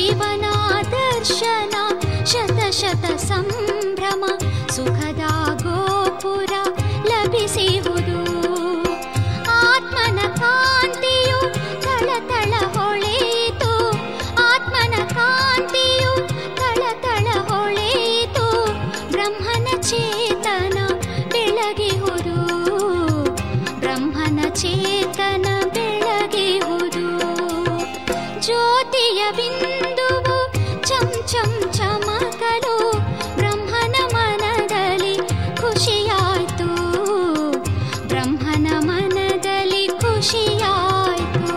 ಜೀವನ ದರ್ಶನ ಶತ ಶತ ಸಂಭ್ರಮ ಸುಖದ ಗೋಪುರ ಲಭಿಸುವುದು ಆತ್ಮನ ಕಾಂತಿಯು ತಳತಳ ಹೊಳೆಯಿತು ಆತ್ಮನ ಕಾಂತಿಯು ತಳತಳ ಹೊಳೆಯಿತು ಬ್ರಹ್ಮನ ಚೇತನ ಬೆಳಗಿಹುದು ಬ್ರಹ್ಮನ ಚೇತನ ಬೆಳಗಿಹುದು ಜ್ಯೋತಿಯ ಬಿಂದುವು ಚಂ ಚಂ ಚಮಕಲು ಬ್ರಹ್ಮನ ಮನದಲ್ಲಿ ಖುಷಿಯಾಯ್ತು ಬ್ರಹ್ಮನ ಮನದಲ್ಲಿ ಖುಷಿಯಾಯ್ತು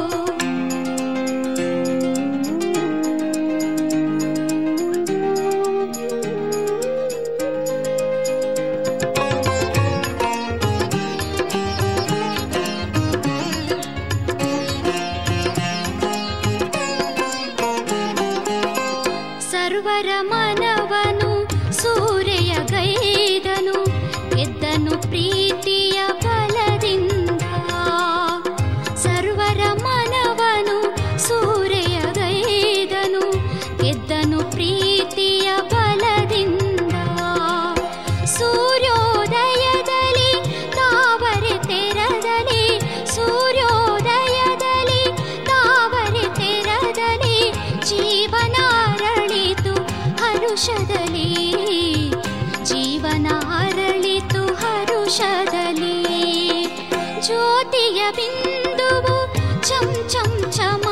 ಸರ್ವರ ಮನವನು ಸೂರ್ಯ ಗೈದನು ಗೆದ್ದನು ಪ್ರೀತಿಯ ಬಲದಿಂದ ಸರ್ವರ ಮನವನು ಸೂರ್ಯ ಗೈದನು ಗೆದ್ದನು ಪ್ರೀತಿಯ ಬಲದಿಂದ ಸೂರ್ಯೋದಯದಲ್ಲಿ ತಾವರೆ ತೆರದಲ್ಲಿ ಸೂರ್ಯೋದಯದಲ್ಲಿ ತಾವರೆ ತೆರದಲ್ಲಿ ಜೀವನ ಅರಳಿತು ಹರುಷದಲ್ಲಿ ಜೀವನ ಅರಳಿತು ಹರುಷದಲ್ಲಿ ಜ್ಯೋತಿಯ ಬಿಂದುವು ಚಂ ಚಂ ಚಮ